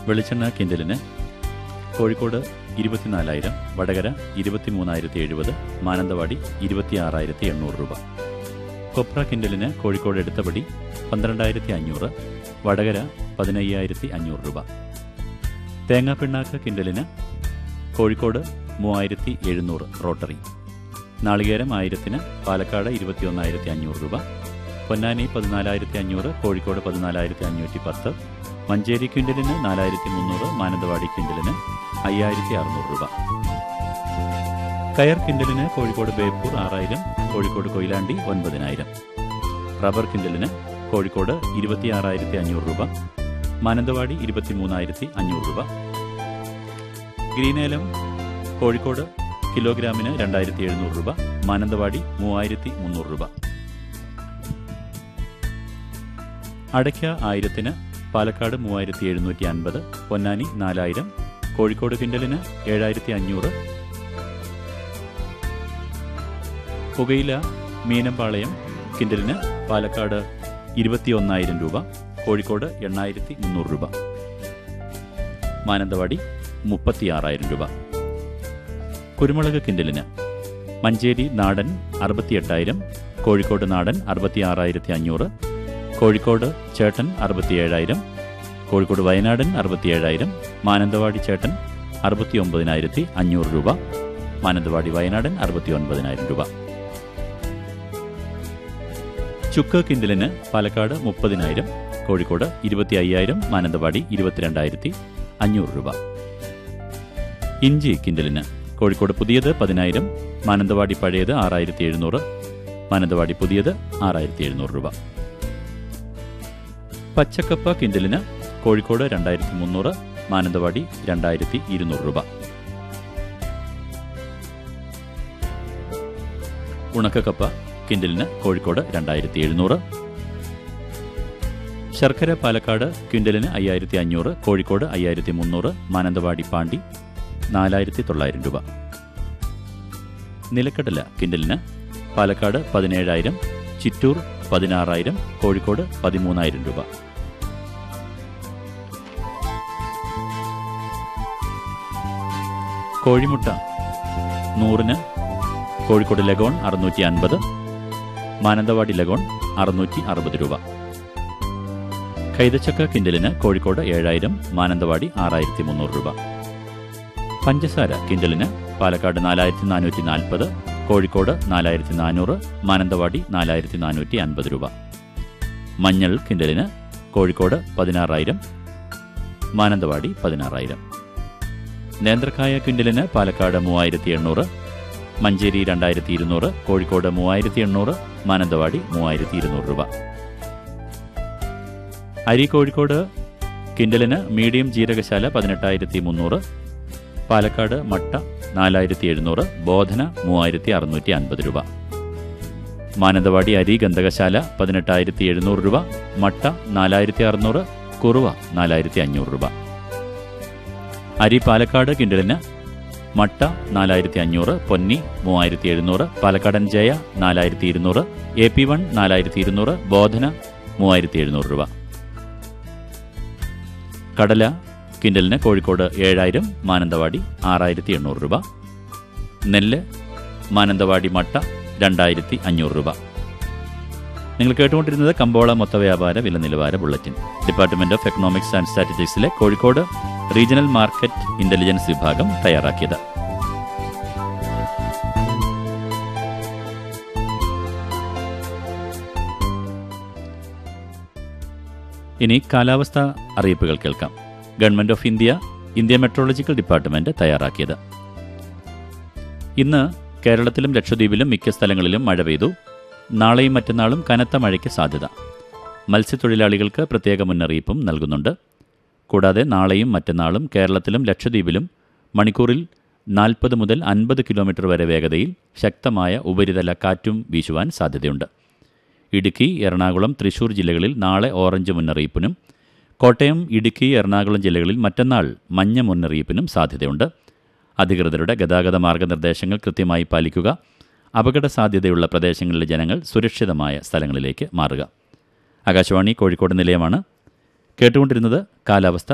വെളിച്ചെണ്ണ കിൻഡലിന് കോഴിക്കോട് ഇരുപത്തിനാലായിരം വടകര ഇരുപത്തിമൂന്നായിരത്തി എഴുപത് മാനന്തവാടി ഇരുപത്തിയാറായിരത്തി എണ്ണൂറ് രൂപ കൊപ്ര കിൻഡലിന് കോഴിക്കോട് എടുത്തപടി പന്ത്രണ്ടായിരത്തി അഞ്ഞൂറ് വടകര പതിനയ്യായിരത്തി അഞ്ഞൂറ് രൂപ തേങ്ങാപ്പിണ്ണാക്ക് കിൻഡലിന് കോഴിക്കോട് മൂവായിരത്തി എഴുന്നൂറ് റോട്ടറി നാളികേരം ആയിരത്തിന് പാലക്കാട് ഇരുപത്തിയൊന്നായിരത്തി അഞ്ഞൂറ് രൂപ പൊന്നാനി പതിനാലായിരത്തി അഞ്ഞൂറ് കോഴിക്കോട് പതിനാലായിരത്തി അഞ്ഞൂറ്റി പത്ത് മഞ്ചേരി ക്വിൻ്റലിന് നാലായിരത്തി മുന്നൂറ് മാനന്തവാടി ക്വിൻ്റലിന് അയ്യായിരത്തി അറുന്നൂറ് രൂപ കയർ കിൻഡലിന് കോഴിക്കോട് ബേപ്പൂർ ആറായിരം കോഴിക്കോട് കൊയിലാണ്ടി ഒൻപതിനായിരം റബ്ബർ കിൻഡലിന് കോഴിക്കോട് ഇരുപത്തിയാറായിരത്തി അഞ്ഞൂറ് രൂപ മാനന്തവാടി ഇരുപത്തിമൂന്നായിരത്തി അഞ്ഞൂറ് രൂപ ഗ്രീനേലം കോഴിക്കോട് കിലോഗ്രാമിന് രണ്ടായിരത്തി എഴുന്നൂറ് രൂപ മാനന്തവാടി മൂവായിരത്തി മുന്നൂറ് രൂപ അടയ്ക്ക ആയിരത്തിന് പാലക്കാട് മൂവായിരത്തി എഴുന്നൂറ്റി അൻപത് പൊന്നാനി നാലായിരം കോഴിക്കോട് കിൻഡലിന് ഏഴായിരത്തി അഞ്ഞൂറ് പുകയില മീനമ്പാളയം കിൻഡലിന് പാലക്കാട് ഇരുപത്തിയൊന്നായിരം രൂപ കോഴിക്കോട് എണ്ണായിരത്തി മുന്നൂറ് രൂപ മാനന്തവാടി മുപ്പത്തിയാറായിരം രൂപ കുരുമുളക് കിൻഡലിന് മഞ്ചേരി നാടൻ അറുപത്തിയെട്ടായിരം കോഴിക്കോട് നാടൻ അറുപത്തിയാറായിരത്തി അഞ്ഞൂറ് കോഴിക്കോട് ചേട്ടൻ അറുപത്തിയേഴായിരം കോഴിക്കോട് വയനാടൻ അറുപത്തിയേഴായിരം മാനന്തവാടി ചേട്ടൻ അറുപത്തി ഒമ്പതിനായിരത്തി അഞ്ഞൂറ് രൂപ മാനന്തവാടി വയനാടൻ അറുപത്തി ഒൻപതിനായിരം രൂപ ചുക്ക് കിൻഡലിന് പാലക്കാട് മുപ്പതിനായിരം കോഴിക്കോട് ഇരുപത്തി അയ്യായിരം മാനന്തവാടി ഇരുപത്തിരണ്ടായിരത്തി അഞ്ഞൂറ് രൂപ ഇഞ്ചി കിൻഡലിന് കോഴിക്കോട് പുതിയത് പതിനായിരം മാനന്തവാടി പഴയത് ആറായിരത്തി എഴുന്നൂറ് മാനന്തവാടി പുതിയത് ആറായിരത്തി എഴുന്നൂറ് രൂപ പച്ചക്കപ്പ കിൻഡലിന് കോഴിക്കോട് രണ്ടായിരത്തി മുന്നൂറ് മാനന്തവാടി രണ്ടായിരത്തി ഇരുന്നൂറ് രൂപ ഉണക്കക്കപ്പ കിൻഡലിന് കോഴിക്കോട് രണ്ടായിരത്തി എഴുന്നൂറ് ശർക്കര പാലക്കാട് ക്വിൻ്റലിന് അയ്യായിരത്തി അഞ്ഞൂറ് കോഴിക്കോട് അയ്യായിരത്തി മുന്നൂറ് മാനന്തവാടി പാണ്ടി നാലായിരത്തി തൊള്ളായിരം രൂപ നിലക്കടല കിൻഡലിന് പാലക്കാട് പതിനേഴായിരം ചിറ്റൂർ പതിനാറായിരം കോഴിക്കോട് പതിമൂന്നായിരം രൂപ കോഴിമുട്ട നൂറിന് കോഴിക്കോട് ലഗോൺ അറുന്നൂറ്റി അൻപത് മാനന്തവാടി ലഗോൺ അറുന്നൂറ്റി അറുപത് രൂപ കൈതച്ചക്ക കിൻഡലിന് കോഴിക്കോട് ഏഴായിരം മാനന്തവാടി ആറായിരത്തി മുന്നൂറ് രൂപ പഞ്ചസാര കിൻഡലിന് പാലക്കാട് നാലായിരത്തി നാനൂറ്റി നാൽപ്പത് കോഴിക്കോട് നാലായിരത്തി നാനൂറ് മാനന്തവാടി നാലായിരത്തി നാനൂറ്റി അൻപത് രൂപ മഞ്ഞൾ കിൻഡലിന് കോഴിക്കോട് പതിനാറായിരം മാനന്തവാടി പതിനാറായിരം നേന്ത്രക്കായ കിൻഡലിന് പാലക്കാട് മൂവായിരത്തി എണ്ണൂറ് മഞ്ചേരി രണ്ടായിരത്തി ഇരുന്നൂറ് കോഴിക്കോട് മൂവായിരത്തി എണ്ണൂറ് മാനന്തവാടി മൂവായിരത്തി ഇരുന്നൂറ് രൂപ അരി കോഴിക്കോട് കിൻഡലിന് മീഡിയം ജീരകശാല പതിനെട്ടായിരത്തി മുന്നൂറ് പാലക്കാട് മട്ട നാലായിരത്തി എഴുന്നൂറ് ബോധന മൂവായിരത്തി അറുന്നൂറ്റി അൻപത് രൂപ മാനന്തവാടി അരി ഗന്ധകശാല പതിനെട്ടായിരത്തി എഴുന്നൂറ് രൂപ മട്ട നാലായിരത്തി അറുന്നൂറ് കുറുവ നാലായിരത്തി അഞ്ഞൂറ് രൂപ അരി പാലക്കാട് കിൻഡലിന് മട്ട നാലായിരത്തി അഞ്ഞൂറ് പൊന്നി മൂവായിരത്തി എഴുന്നൂറ് പാലക്കാടൻ ജയ നാലായിരത്തി ഇരുന്നൂറ് എ പി വൺ നാലായിരത്തി ഇരുന്നൂറ് ബോധന മൂവായിരത്തി എഴുന്നൂറ് രൂപ കടല കിൻഡലിന് കോഴിക്കോട് ഏഴായിരം മാനന്തവാടി ആറായിരത്തി എണ്ണൂറ് രൂപ നെല്ല് മാനന്തവാടി മട്ട രണ്ടായിരത്തി അഞ്ഞൂറ് രൂപ നിങ്ങൾ കേട്ടുകൊണ്ടിരുന്നത് കമ്പോള മൊത്ത വ്യാപാര വില നിലവാര bulletin department of economics and സ്റ്റാറ്റിസ്റ്റിക്സിലെ കോഴിക്കോട് റീജിയണൽ മാർക്കറ്റ് ഇന്റലിജൻസ് വിഭാഗം തയ്യാറാക്കിയത് ഇനി കാലാവസ്ഥ അറിയിപ്പുകൾ കേൾക്കാം government of India India meteorological department തയ്യാറാക്കിയത് ഇന്ന് കേരളത്തിലും ലക്ഷദ്വീപിലും മിക്ക സ്ഥലങ്ങളിലും മഴ പെയ്തു നാളെയും മറ്റന്നാളും കനത്ത മഴയ്ക്ക് സാധ്യത മത്സ്യത്തൊഴിലാളികൾക്ക് പ്രത്യേക മുന്നറിയിപ്പും നൽകുന്നുണ്ട് കൂടാതെ നാളെയും മറ്റന്നാളും കേരളത്തിലും ലക്ഷദ്വീപിലും മണിക്കൂറിൽ നാൽപ്പത് മുതൽ അൻപത് കിലോമീറ്റർ വരെ വേഗതയിൽ ശക്തമായ ഉപരിതല കാറ്റും വീശുവാൻ സാധ്യതയുണ്ട് ഇടുക്കി എറണാകുളം തൃശൂർ ജില്ലകളിൽ നാളെ ഓറഞ്ച് മുന്നറിയിപ്പിനും കോട്ടയം ഇടുക്കി എറണാകുളം ജില്ലകളിൽ മറ്റന്നാൾ മഞ്ഞ മുന്നറിയിപ്പിനും സാധ്യതയുണ്ട് അധികൃതരുടെ ഗതാഗത മാർഗനിർദ്ദേശങ്ങൾ കൃത്യമായി പാലിക്കുക അപകട സാധ്യതയുള്ള പ്രദേശങ്ങളിലെ ജനങ്ങൾ സുരക്ഷിതമായ സ്ഥലങ്ങളിലേക്ക് മാറുക ആകാശവാണി കോഴിക്കോട് നിലയമാണ് കേട്ടുകൊണ്ടിരുന്നത് കാലാവസ്ഥ